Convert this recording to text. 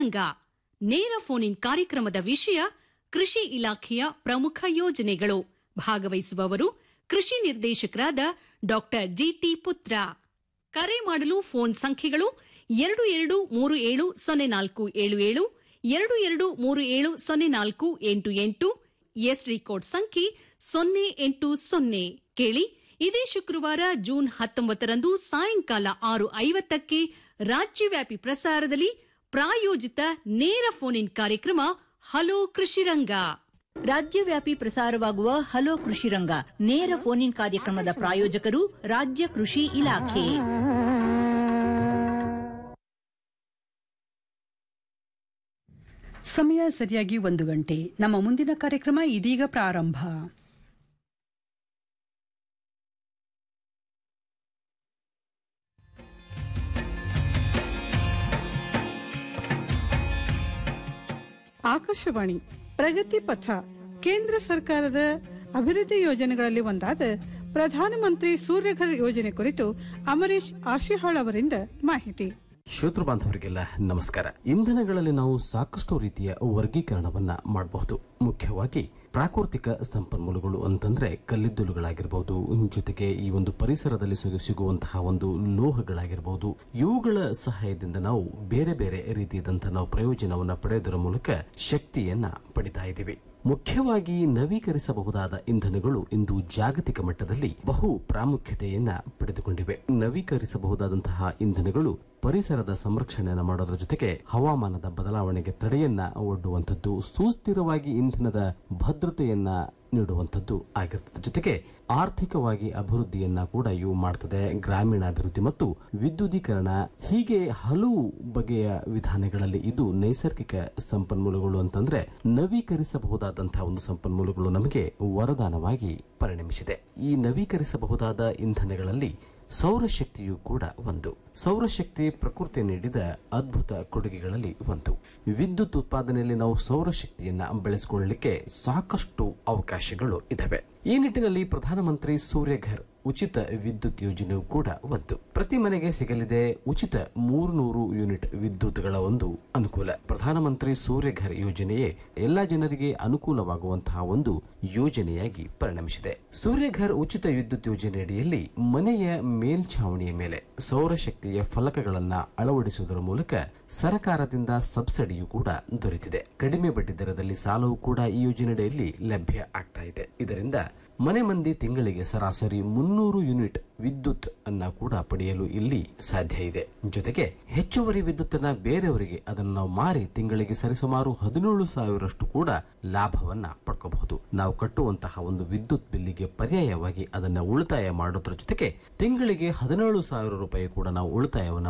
ರಂಗ ನೇರ phone in ಕಾರ್ಯಕ್ರಮದ ವಿಷಯ ಕೃಷಿ ಇಲಾಖೆಯ ಪ್ರಮುಖ ಯೋಜನೆಗಳು ಭಾಗವಹಿಸುವವರು ಕೃಷಿ ನಿರ್ದೇಶಕರಾದ ಡಾಕ್ಟರ್ ಜಿಟಿ ಪುತ್ರ ಕರೆ ಮಾಡಲು ಫೋನ್ ಸಂಖ್ಯೆಗಳು ಎರಡು ಎರಡು ಮೂರು ಏಳು ಸೊನ್ನೆ ನಾಲ್ಕು ಏಳು ಏಳು ಎರಡು ಎರಡು ಮೂರು ಏಳು ಸೊನ್ನೆ ನಾಲ್ಕು ಎಂಟು ಎಂಟು ಎಸ್ಡಿ ಕೋಡ್ ಸಂಖ್ಯೆ ಸೊನ್ನೆ ಎಂಟು ಸೊನ್ನೆ ಕೇಳಿ ಇದೇ ಶುಕ್ರವಾರ ಜೂನ್ ಹತ್ತೊಂಬತ್ತರಂದು ಸಾಯಂಕಾಲ ಆರು ಐವತ್ತಕ್ಕೆ ರಾಜ್ಯವ್ಯಾಪಿ ಪ್ರಸಾರದಲ್ಲಿ ಪ್ರಾಯೋಜಿತ ನೇರ ಫೋನ್ ಇನ್ ಕಾರ್ಯಕ್ರಮ ಹಲೋ ಕೃಷಿರಂಗ ರಾಜ್ಯವ್ಯಾಪಿ ಪ್ರಸಾರವಾಗುವ ಹಲೋ ಕೃಷಿ ರಂಗ ನೇರ ಫೋನ್ ಇನ್ ಕಾರ್ಯಕ್ರಮದ ಪ್ರಾಯೋಜಕರು ರಾಜ್ಯ ಕೃಷಿ ಇಲಾಖೆ ಸಮಯ ಸರಿಯಾಗಿ ಒಂದು ಗಂಟೆ ನಮ್ಮ ಮುಂದಿನ ಕಾರ್ಯಕ್ರಮ ಇದೀಗ ಪ್ರಾರಂಭ ಆಕಾಶವಾಣಿ ಪ್ರಗತಿ ಪಥ ಕೇಂದ್ರ ಸರ್ಕಾರದ ಅಭಿವೃದ್ಧಿ ಯೋಜನೆಗಳಲ್ಲಿ ಒಂದಾದ ಪ್ರಧಾನಮಂತ್ರಿ ಸೂರ್ಯಘರ್ ಯೋಜನೆ ಕುರಿತು ಅಮರೀಶ್ ಆಶಿಹಾಳ್ ಅವರಿಂದ ಮಾಹಿತಿ ಶ್ರೋತೃ ಬಾಂಧವರಿಗೆಲ್ಲ ನಮಸ್ಕಾರ ಇಂಧನಗಳಲ್ಲಿ ನಾವು ಸಾಕಷ್ಟು ರೀತಿಯ ವರ್ಗೀಕರಣವನ್ನ ಮಾಡಬಹುದು ಮುಖ್ಯವಾಗಿ ಪ್ರಾಕೃತಿಕ ಸಂಪನ್ಮೂಲಗಳು ಅಂತಂದ್ರೆ ಕಲ್ಲಿದ್ದಲುಗಳಾಗಿರ್ಬೋದು ಜೊತೆಗೆ ಈ ಒಂದು ಪರಿಸರದಲ್ಲಿ ಸಿಗು- ಸಿಗುವಂತಹ ಒಂದು ಲೋಹಗಳಾಗಿರ್ಬೋದು ಇವುಗಳ ಸಹಾಯದಿಂದ ನಾವು ಬೇರೆ ಬೇರೆ ರೀತಿಯಾದಂತಹ ನಾವು ಪ್ರಯೋಜನವನ್ನ ಪಡೆಯೋದರ ಮೂಲಕ ಶಕ್ತಿಯನ್ನ ಪಡಿತಾ ಇದ್ದೀವಿ ಮುಖ್ಯವಾಗಿ ನವೀಕರಿಸಬಹುದಾದ ಇಂಧನಗಳು ಇಂದು ಜಾಗತಿಕ ಮಟ್ಟದಲ್ಲಿ ಬಹು ಪ್ರಾಮುಖ್ಯತೆಯನ್ನ ಪಡೆದುಕೊಂಡಿವೆ ನವೀಕರಿಸಬಹುದಾದಂತಹ ಇಂಧನಗಳು ಪರಿಸರದ ಸಂರಕ್ಷಣೆಯನ್ನು ಮಾಡೋದ್ರ ಜೊತೆಗೆ ಹವಾಮಾನದ ಬದಲಾವಣೆಗೆ ತಡೆಯನ್ನ ಒಡ್ಡುವಂಥದ್ದು ಸುಸ್ಥಿರವಾಗಿ ಇಂಧನದ ಭದ್ರತೆಯನ್ನ ನೀಡುವಂಥದ್ದು ಆಗಿರ್ತದೆ ಜೊತೆಗೆ ಆರ್ಥಿಕವಾಗಿ ಅಭಿವೃದ್ಧಿಯನ್ನ ಕೂಡ ಇವು ಮಾಡ್ತದೆ ಗ್ರಾಮೀಣ ಅಭಿವೃದ್ಧಿ ಮತ್ತು ವಿದ್ಯುದೀಕರಣ ಹೀಗೆ ಹಲವು ಬಗೆಯ ವಿಧಾನಗಳಲ್ಲಿ ಇದು ನೈಸರ್ಗಿಕ ಸಂಪನ್ಮೂಲಗಳು ಅಂತಂದ್ರೆ ನವೀಕರಿಸಬಹುದಾದಂತಹ ಒಂದು ಸಂಪನ್ಮೂಲಗಳು ನಮಗೆ ವರದಾನವಾಗಿ ಪರಿಣಮಿಸಿದೆ ಈ ನವೀಕರಿಸಬಹುದಾದ ಇಂಧನಗಳಲ್ಲಿ ಸೌರಶಕ್ತಿಯು ಕೂಡ ಒಂದು ಸೌರಶಕ್ತಿ ಪ್ರಕೃತಿ ನೀಡಿದ ಅದ್ಭುತ ಕೊಡುಗೆಗಳಲ್ಲಿ ಒಂದು ವಿದ್ಯುತ್ ಉತ್ಪಾದನೆಯಲ್ಲಿ ನಾವು ಸೌರಶಕ್ತಿಯನ್ನ ಬೆಳೆಸಿಕೊಳ್ಳಲಿಕ್ಕೆ ಸಾಕಷ್ಟು ಅವಕಾಶಗಳು ಇದಾವೆ ಈ ನಿಟ್ಟಿನಲ್ಲಿ ಪ್ರಧಾನಮಂತ್ರಿ ಸೂರ್ಯಘರ್ ಉಚಿತ ವಿದ್ಯುತ್ ಯೋಜನೆಯು ಕೂಡ ಒಂದು ಪ್ರತಿ ಮನೆಗೆ ಸಿಗಲಿದೆ ಉಚಿತ ಮೂರ್ನೂರು ಯೂನಿಟ್ ವಿದ್ಯುತ್ಗಳ ಒಂದು ಅನುಕೂಲ ಪ್ರಧಾನಮಂತ್ರಿ ಸೂರ್ಯಘರ್ ಯೋಜನೆಯೇ ಎಲ್ಲಾ ಜನರಿಗೆ ಅನುಕೂಲವಾಗುವಂತಹ ಒಂದು ಯೋಜನೆಯಾಗಿ ಪರಿಣಮಿಸಿದೆ ಸೂರ್ಯಘರ್ ಉಚಿತ ವಿದ್ಯುತ್ ಯೋಜನೆಯಡಿಯಲ್ಲಿ ಮನೆಯ ಮೇಲ್ಛಾವಣಿಯ ಮೇಲೆ ಸೌರಶಕ್ತಿಯ ಫಲಕಗಳನ್ನ ಅಳವಡಿಸುವುದರ ಮೂಲಕ ಸರ್ಕಾರದಿಂದ ಸಬ್ಸಿಡಿಯು ಕೂಡ ದೊರೆತಿದೆ ಕಡಿಮೆ ಬಡ್ಡಿ ದರದಲ್ಲಿ ಸಾಲವು ಕೂಡ ಈ ಯೋಜನೆಯಡಿಯಲ್ಲಿ ಲಭ್ಯ ಆಗ್ತಾ ಇದೆ ಇದರಿಂದ ಮನೆ ಮಂದಿ ತಿಂಗಳಿಗೆ ಸರಾಸರಿ ಮುನ್ನೂರು ಯೂನಿಟ್ ವಿದ್ಯುತ್ ಅನ್ನ ಕೂಡ ಪಡೆಯಲು ಇಲ್ಲಿ ಸಾಧ್ಯ ಇದೆ ಜೊತೆಗೆ ಹೆಚ್ಚುವರಿ ವಿದ್ಯುತ್ ಅನ್ನ ಬೇರೆಯವರಿಗೆ ಅದನ್ನು ನಾವು ಮಾರಿ ತಿಂಗಳಿಗೆ ಸರಿಸುಮಾರು ಹದಿನೇಳು ಸಾವಿರಷ್ಟು ಕೂಡ ಲಾಭವನ್ನ ಪಡ್ಕೋಬಹುದು ನಾವು ಕಟ್ಟುವಂತಹ ಒಂದು ವಿದ್ಯುತ್ ಬಿಲ್ಲಿಗೆ ಪರ್ಯಾಯವಾಗಿ ಅದನ್ನ ಉಳಿತಾಯ ಮಾಡೋದ್ರ ಜೊತೆಗೆ ತಿಂಗಳಿಗೆ ಹದಿನೇಳು ಸಾವಿರ ರೂಪಾಯಿ ಕೂಡ ನಾವು ಉಳಿತಾಯವನ್ನ